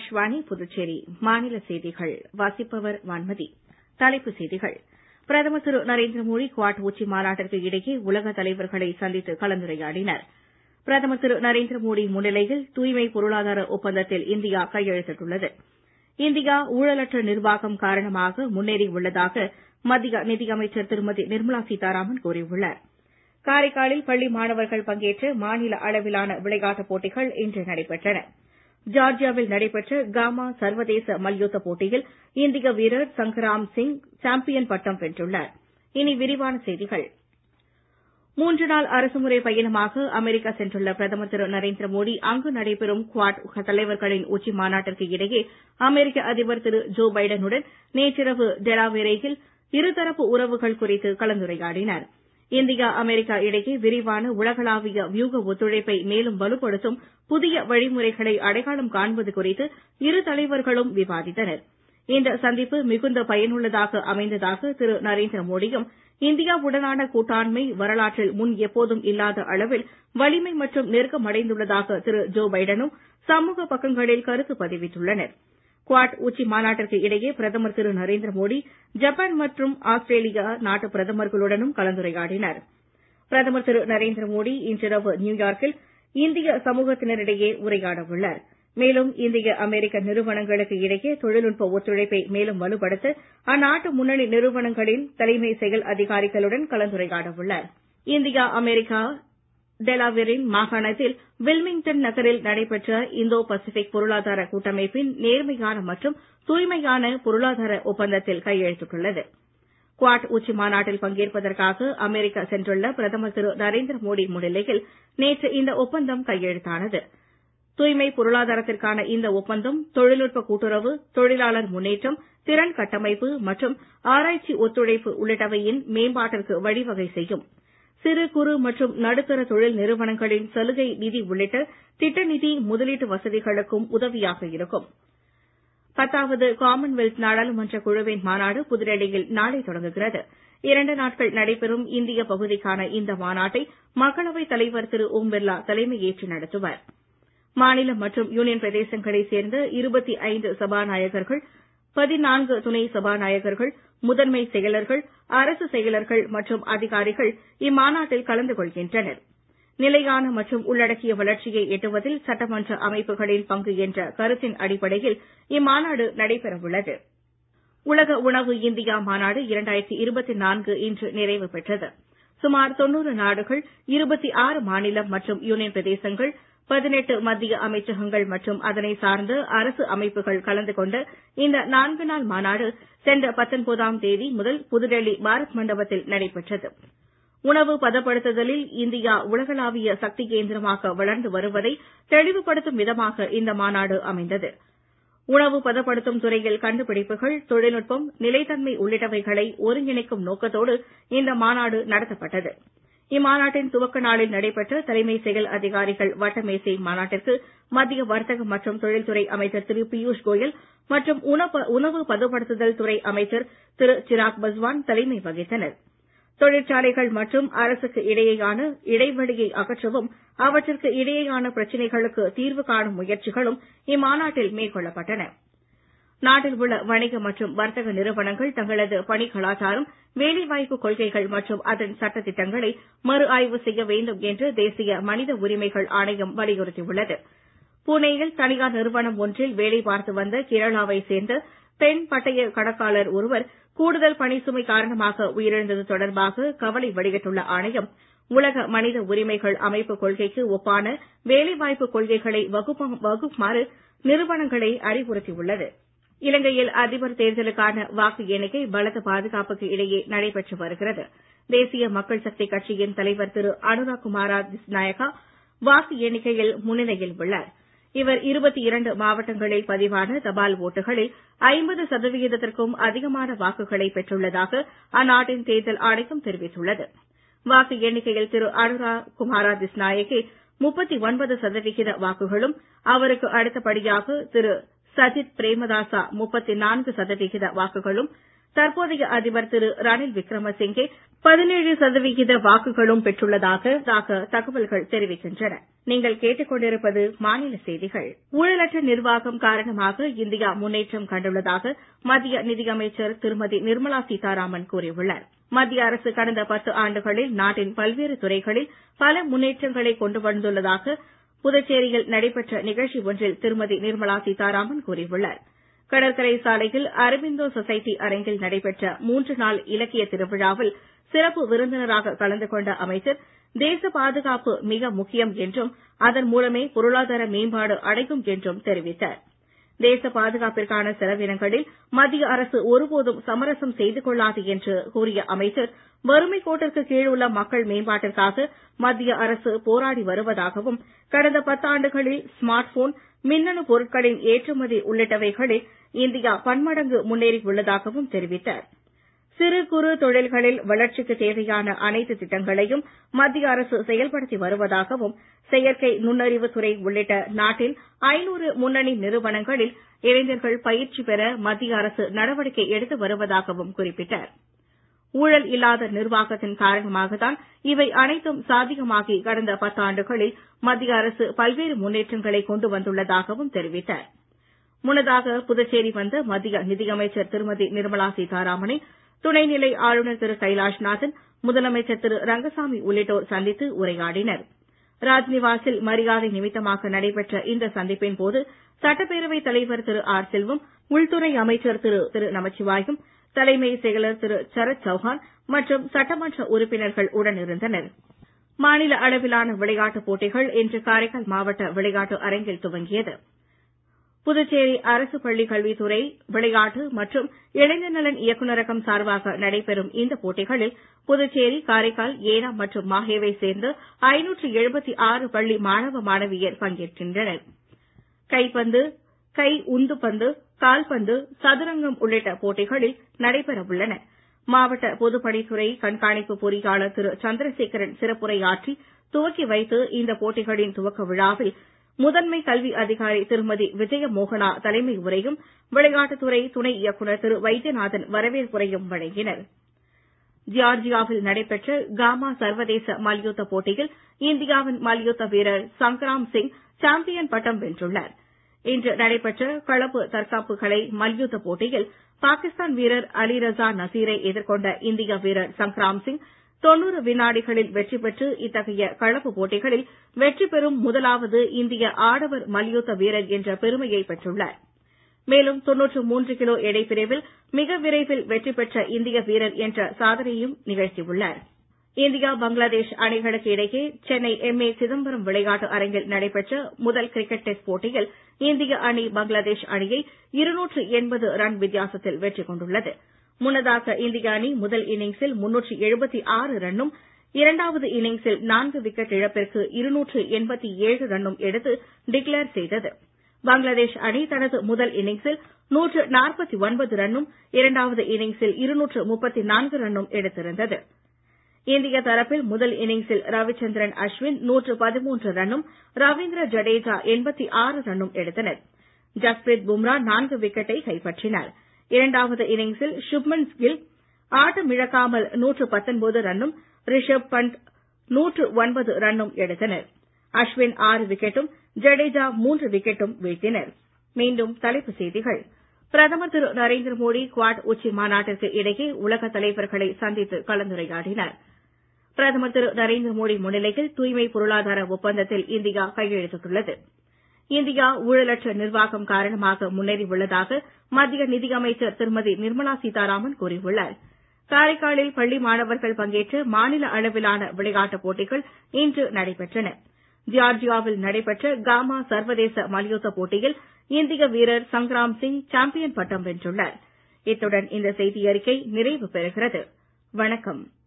ஆகாஷ்வாணி புதுச்சேரி மாநில செய்திகள் வாசிப்பவர் வான்மதி தலைப்புச் செய்திகள் பிரதமர் திரு நரேந்திர மோடி குவாட் உச்சி மாநாட்டிற்கு இடையே உலக தலைவர்களை சந்தித்து கலந்துரையாடினர் பிரதமர் திரு நரேந்திர மோடி முன்னிலையில் தூய்மை பொருளாதார ஒப்பந்தத்தில் இந்தியா கையெழுத்திட்டுள்ளது இந்தியா ஊழலற்ற நிர்வாகம் காரணமாக முன்னேறி உள்ளதாக மத்திய நிதியமைச்சர் திருமதி நிர்மலா சீதாராமன் கூறியுள்ளார் காரைக்காலில் பள்ளி மாணவர்கள் பங்கேற்ற மாநில அளவிலான விளையாட்டுப் போட்டிகள் இன்று நடைபெற்றன ஜார்ஜியாவில் நடைபெற்ற காமா சர்வதேச மல்யுத்த போட்டியில் இந்திய வீரர் சங்கராம் சிங் சாம்பியன் பட்டம் வென்றுள்ளார் இனி விரிவான செய்திகள் மூன்று நாள் அரசுமுறை பயணமாக அமெரிக்கா சென்றுள்ள பிரதமர் திரு நரேந்திர மோடி அங்கு நடைபெறும் குவாட் தலைவர்களின் உச்சி மாநாட்டிற்கு இடையே அமெரிக்க அதிபர் திரு ஜோ பைடனுடன் நேற்றிரவு டெலாவேரில் இருதரப்பு உறவுகள் குறித்து கலந்துரையாடினார் இந்தியா அமெரிக்கா இடையே விரிவான உலகளாவிய வியூக ஒத்துழைப்பை மேலும் வலுப்படுத்தும் புதிய வழிமுறைகளை அடையாளம் காண்பது குறித்து இரு தலைவர்களும் விவாதித்தனர் இந்த சந்திப்பு மிகுந்த பயனுள்ளதாக அமைந்ததாக திரு நரேந்திர மோடியும் இந்தியாவுடனான கூட்டாண்மை வரலாற்றில் முன் எப்போதும் இல்லாத அளவில் வலிமை மற்றும் நெருக்கமடைந்துள்ளதாக திரு ஜோ பைடனும் சமூக பக்கங்களில் கருத்து பதிவிட்டுள்ளனர் குவாட் உச்சி மாநாட்டிற்கு இடையே பிரதமர் திரு நரேந்திர மோடி ஜப்பான் மற்றும் ஆஸ்திரேலியா நாட்டு பிரதமர்களுடனும் கலந்துரையாடினார் பிரதமர் திரு நரேந்திர மோடி இன்றிரவு நியூயார்க்கில் இந்திய சமூகத்தினரிடையே உரையாட உள்ளார் மேலும் இந்திய அமெரிக்க நிறுவனங்களுக்கு இடையே தொழில்நுட்ப ஒத்துழைப்பை மேலும் வலுப்படுத்த அந்நாட்டு முன்னணி நிறுவனங்களின் தலைமை செயல் அதிகாரிகளுடன் கலந்துரையாட உள்ளார் இந்தியா அமெரிக்கா டெலாவேரின் மாகாணத்தில் வில்மிங்டன் நகரில் நடைபெற்ற இந்தோ பசிபிக் பொருளாதார கூட்டமைப்பின் நேர்மையான மற்றும் தூய்மையான பொருளாதார ஒப்பந்தத்தில் கையெழுத்திட்டுள்ளது குவாட் உச்சி மாநாட்டில் பங்கேற்பதற்காக அமெரிக்கா சென்றுள்ள பிரதமர் திரு நரேந்திர மோடி முன்னிலையில் நேற்று இந்த ஒப்பந்தம் கையெழுத்தானது தூய்மை பொருளாதாரத்திற்கான இந்த ஒப்பந்தம் தொழில்நுட்ப கூட்டுறவு தொழிலாளர் முன்னேற்றம் திறன் கட்டமைப்பு மற்றும் ஆராய்ச்சி ஒத்துழைப்பு உள்ளிட்டவையின் மேம்பாட்டிற்கு வழிவகை செய்யும் சிறு குறு மற்றும் நடுத்தர தொழில் நிறுவனங்களின் சலுகை நிதி உள்ளிட்ட திட்ட நிதி முதலீட்டு வசதிகளுக்கும் உதவியாக இருக்கும் பத்தாவது காமன்வெல்த் நாடாளுமன்ற குழுவின் மாநாடு புதுடெல்லியில் நாளை தொடங்குகிறது இரண்டு நாட்கள் நடைபெறும் இந்திய பகுதிக்கான இந்த மாநாட்டை மக்களவைத் தலைவர் திரு ஓம் பிர்லா தலைமையேற்று நடத்துவார் மாநிலம் மற்றும் யூனியன் பிரதேசங்களைச் சேர்ந்த இருபத்தி ஐந்து சபாநாயகர்கள் பதினான்கு துணை சபாநாயகர்கள் முதன்மை செயலர்கள் அரசு செயலர்கள் மற்றும் அதிகாரிகள் இம்மாநாட்டில் கலந்து கொள்கின்றனர் நிலையான மற்றும் உள்ளடக்கிய வளர்ச்சியை எட்டுவதில் சட்டமன்ற அமைப்புகளின் பங்கு என்ற கருத்தின் அடிப்படையில் இம்மாநாடு நடைபெற உள்ளது உலக உணவு இந்தியா மாநாடு இரண்டாயிரத்தி இருபத்தி நான்கு இன்று நிறைவு பெற்றது சுமார் தொன்னூறு நாடுகள் இருபத்தி ஆறு மாநிலம் மற்றும் யூனியன் பிரதேசங்கள் பதினெட்டு மத்திய அமைச்சகங்கள் மற்றும் அதனை சார்ந்த அரசு அமைப்புகள் கலந்து கொண்ட இந்த நான்கு நாள் மாநாடு சென்ற பத்தொன்பதாம் தேதி முதல் புதுடெல்லி பாரத் மண்டபத்தில் நடைபெற்றது உணவு பதப்படுத்துதலில் இந்தியா உலகளாவிய சக்தி கேந்திரமாக வளர்ந்து வருவதை தெளிவுபடுத்தும் விதமாக இந்த மாநாடு அமைந்தது உணவு பதப்படுத்தும் துறையில் கண்டுபிடிப்புகள் தொழில்நுட்பம் நிலைத்தன்மை உள்ளிட்டவைகளை ஒருங்கிணைக்கும் நோக்கத்தோடு இந்த மாநாடு நடத்தப்பட்டது இம்மாநாட்டின் துவக்க நாளில் நடைபெற்ற தலைமை செயல் அதிகாரிகள் வட்டமேசை மாநாட்டிற்கு மத்திய வர்த்தக மற்றும் தொழில்துறை அமைச்சர் திரு பியூஷ் கோயல் மற்றும் உணவு பதப்படுத்துதல் துறை அமைச்சர் திரு சிராக் பஸ்வான் தலைமை வகித்தனர் தொழிற்சாலைகள் மற்றும் அரசுக்கு இடையேயான இடைவெளியை அகற்றவும் அவற்றிற்கு இடையேயான பிரச்சினைகளுக்கு தீர்வு காணும் முயற்சிகளும் இம்மாநாட்டில் மேற்கொள்ளப்பட்டன நாட்டில் உள்ள வணிக மற்றும் வர்த்தக நிறுவனங்கள் தங்களது பணி கலாச்சாரம் வேலைவாய்ப்பு கொள்கைகள் மற்றும் அதன் சட்டத்திட்டங்களை மறு ஆய்வு செய்ய வேண்டும் என்று தேசிய மனித உரிமைகள் ஆணையம் வலியுறுத்தியுள்ளது புனேயில் தனியார் நிறுவனம் ஒன்றில் வேலை பார்த்து வந்த கேரளாவைச் சேர்ந்த பெண் பட்டய கணக்காளர் ஒருவர் கூடுதல் பணிசுமை காரணமாக உயிரிழந்தது தொடர்பாக கவலை வெளியிட்டுள்ள ஆணையம் உலக மனித உரிமைகள் அமைப்பு கொள்கைக்கு ஒப்பான வேலைவாய்ப்பு கொள்கைகளை வகுக்குமாறு நிறுவனங்களை அறிவுறுத்தியுள்ளது இலங்கையில் அதிபர் தேர்தலுக்கான வாக்கு எண்ணிக்கை பலத்த பாதுகாப்புக்கு இடையே நடைபெற்று வருகிறது தேசிய மக்கள் சக்தி கட்சியின் தலைவர் திரு அனுராக் குமாரா திஸ்நாயக்கா வாக்கு எண்ணிக்கையில் முன்னிலையில் உள்ளார் இவர் இருபத்தி இரண்டு மாவட்டங்களில் பதிவான தபால் ஓட்டுகளில் ஐம்பது சதவிகிதத்திற்கும் அதிகமான வாக்குகளை பெற்றுள்ளதாக அந்நாட்டின் தேர்தல் ஆணையம் தெரிவித்துள்ளது வாக்கு எண்ணிக்கையில் திரு அனுரா குமாரா திஸ்நாயக்கே முப்பத்தி ஒன்பது சதவிகித வாக்குகளும் அவருக்கு அடுத்தபடியாக திரு சஜித் பிரேமதாசா முப்பத்தி நான்கு சதவிகித வாக்குகளும் தற்போதைய அதிபர் திரு ரணில் விக்ரமசிங்கே பதினேழு சதவிகித வாக்குகளும் பெற்றுள்ளதாக தகவல்கள் தெரிவிக்கின்றன நீங்கள் கேட்டுக்கொண்டிருப்பது மாநில செய்திகள் ஊழலற்ற நிர்வாகம் காரணமாக இந்தியா முன்னேற்றம் கண்டுள்ளதாக மத்திய நிதியமைச்சர் திருமதி நிர்மலா சீதாராமன் கூறியுள்ளார் மத்திய அரசு கடந்த பத்து ஆண்டுகளில் நாட்டின் பல்வேறு துறைகளில் பல முன்னேற்றங்களை கொண்டு வந்துள்ளதாக புதுச்சேரியில் நடைபெற்ற நிகழ்ச்சி ஒன்றில் திருமதி நிர்மலா சீதாராமன் கூறியுள்ளார் கடற்கரை சாலையில் அரபிந்தோ சொசைட்டி அரங்கில் நடைபெற்ற மூன்று நாள் இலக்கிய திருவிழாவில் சிறப்பு விருந்தினராக கலந்து கொண்ட அமைச்சர் தேச பாதுகாப்பு மிக முக்கியம் என்றும் அதன் மூலமே பொருளாதார மேம்பாடு அடையும் என்றும் தெரிவித்தார் தேச பாதுகாப்பிற்கான செலவினங்களில் மத்திய அரசு ஒருபோதும் சமரசம் செய்து கொள்ளாது என்று கூறிய அமைச்சர் வறுமை கோட்டிற்கு கீழ் உள்ள மக்கள் மேம்பாட்டிற்காக மத்திய அரசு போராடி வருவதாகவும் கடந்த பத்தாண்டுகளில் ஸ்மார்ட் போன் மின்னணு பொருட்களின் ஏற்றுமதி உள்ளிட்டவைகளில் இந்தியா பன்மடங்கு முன்னேறி உள்ளதாகவும் தெரிவித்தார் சிறு குறு தொழில்களில் வளர்ச்சிக்கு தேவையான அனைத்து திட்டங்களையும் மத்திய அரசு செயல்படுத்தி வருவதாகவும் செயற்கை நுண்ணறிவு துறை உள்ளிட்ட நாட்டில் ஐநூறு முன்னணி நிறுவனங்களில் இளைஞர்கள் பயிற்சி பெற மத்திய அரசு நடவடிக்கை எடுத்து வருவதாகவும் குறிப்பிட்டார் ஊழல் இல்லாத நிர்வாகத்தின் காரணமாகத்தான் இவை அனைத்தும் சாத்தியமாகி கடந்த பத்தாண்டுகளில் மத்திய அரசு பல்வேறு முன்னேற்றங்களை கொண்டு வந்துள்ளதாகவும் தெரிவித்தார் முன்னதாக புதுச்சேரி வந்த மத்திய நிதியமைச்சர் திருமதி நிர்மலா சீதாராமனை துணைநிலை ஆளுநர் திரு கைலாஷ்நாதன் முதலமைச்சர் திரு ரங்கசாமி உள்ளிட்டோர் சந்தித்து உரையாடினர் ராஜ்நிவாசில் மரியாதை நிமித்தமாக நடைபெற்ற இந்த சந்திப்பின் போது சட்டப்பேரவை தலைவர் திரு ஆர் செல்வம் உள்துறை அமைச்சர் திரு திரு நமச்சிவாயம் தலைமை செயலர் திரு சரத் சௌஹான் மற்றும் சட்டமன்ற உறுப்பினர்கள் உடனிருந்தனர் மாநில அளவிலான விளையாட்டுப் போட்டிகள் இன்று காரைக்கால் மாவட்ட விளையாட்டு அரங்கில் துவங்கியது புதுச்சேரி அரசு பள்ளிக் கல்வித்துறை விளையாட்டு மற்றும் இளைஞர் நலன் இயக்குநரகம் சார்பாக நடைபெறும் இந்த போட்டிகளில் புதுச்சேரி காரைக்கால் ஏனாம் மற்றும் மாஹேவை சேர்ந்த ஐநூற்று எழுபத்தி ஆறு பள்ளி மாணவ மாணவியர் பங்கேற்கின்றனர் கைப்பந்து கை உந்து பந்து கால்பந்து சதுரங்கம் உள்ளிட்ட போட்டிகளில் நடைபெற உள்ளன மாவட்ட பொதுப்பணித்துறை கண்காணிப்பு பொறியாளர் திரு சந்திரசேகரன் சிறப்புரையாற்றி துவக்கி வைத்து இந்த போட்டிகளின் துவக்க விழாவில் முதன்மை கல்வி அதிகாரி திருமதி விஜய மோகனா தலைமை உரையும் விளையாட்டுத்துறை துணை இயக்குநர் திரு வைத்தியநாதன் வரவேற்புரையும் வழங்கினர் ஜியார்ஜியாவில் நடைபெற்ற காமா சர்வதேச மல்யுத்த போட்டியில் இந்தியாவின் மல்யுத்த வீரர் சங்கராம் சிங் சாம்பியன் பட்டம் வென்றுள்ளார் இன்று நடைபெற்ற கலப்பு தற்காப்பு கலை மல்யுத்த போட்டியில் பாகிஸ்தான் வீரர் அலிரசா நசீரை எதிர்கொண்ட இந்திய வீரர் சங்கராம் சிங் தொண்ணூறு வினாடிகளில் வெற்றி பெற்று இத்தகைய கலப்பு போட்டிகளில் வெற்றி பெறும் முதலாவது இந்திய ஆடவர் மல்யுத்த வீரர் என்ற பெருமையை பெற்றுள்ளார் மேலும் தொன்னூற்று மூன்று கிலோ எடை பிரிவில் மிக விரைவில் வெற்றி பெற்ற இந்திய வீரர் என்ற சாதனையும் நிகழ்த்தியுள்ளார் இந்தியா பங்களாதேஷ் அணிகளுக்கு இடையே சென்னை எம் ஏ சிதம்பரம் விளையாட்டு அரங்கில் நடைபெற்ற முதல் கிரிக்கெட் டெஸ்ட் போட்டியில் இந்திய அணி பங்களாதேஷ் அணியை இருநூற்று எண்பது ரன் வித்தியாசத்தில் வெற்றி கொண்டுள்ளது முன்னதாக இந்திய அணி முதல் இன்னிங்ஸில் முன்னூற்று எழுபத்தி ஆறு ரன்னும் இரண்டாவது இன்னிங்ஸில் நான்கு விக்கெட் இழப்பிற்கு இருநூற்று எண்பத்தி ஏழு ரன்னும் எடுத்து டிக்ளேர் செய்தது பங்களாதேஷ் அணி தனது முதல் இன்னிங்ஸில் நூற்று நாற்பத்தி ஒன்பது ரன்னும் இரண்டாவது இன்னிங்ஸில் இருநூற்று முப்பத்தி நான்கு ரன்னும் எடுத்திருந்தது இந்திய தரப்பில் முதல் இன்னிங்ஸில் ரவிச்சந்திரன் அஸ்வின் நூற்று பதிமூன்று ரன்னும் ரவீந்திர ஜடேஜா எண்பத்தி ஆறு ரன்னும் எடுத்தனர் ஜஸ்பிரீத் பும்ரா நான்கு விக்கெட்டை கைப்பற்றினார் இரண்டாவது இன்னிங்ஸில் சுப்மன் கில் ஆட்டமிழக்காமல் நூற்று பத்தொன்பது ரன்னும் ரிஷப் பண்ட் நூற்று ஒன்பது ரன்னும் எடுத்தனர் அஸ்வின் ஆறு விக்கெட்டும் ஜடேஜா மூன்று விக்கெட்டும் வீழ்த்தினர் மீண்டும் தலைப்புச் செய்திகள் பிரதமர் திரு நரேந்திர மோடி குவாட் உச்சி மாநாட்டிற்கு இடையே உலக தலைவர்களை சந்தித்து கலந்துரையாடினார் பிரதமர் திரு நரேந்திர மோடி முன்னிலையில் தூய்மை பொருளாதார ஒப்பந்தத்தில் இந்தியா கையெழுத்திட்டுள்ளது இந்தியா ஊழலற்ற நிர்வாகம் காரணமாக முன்னேறி உள்ளதாக மத்திய நிதியமைச்சர் திருமதி நிர்மலா சீதாராமன் கூறியுள்ளார் காரைக்காலில் பள்ளி மாணவர்கள் பங்கேற்ற மாநில அளவிலான விளையாட்டுப் போட்டிகள் இன்று நடைபெற்றன ஜியார்ஜியாவில் நடைபெற்ற காமா சர்வதேச மல்யுத்த போட்டியில் இந்திய வீரர் சங்கராம் சிங் சாம்பியன் பட்டம் வென்றுள்ளார் இத்துடன் இந்த செய்தியறிக்கை நிறைவு பெறுகிறது வணக்கம்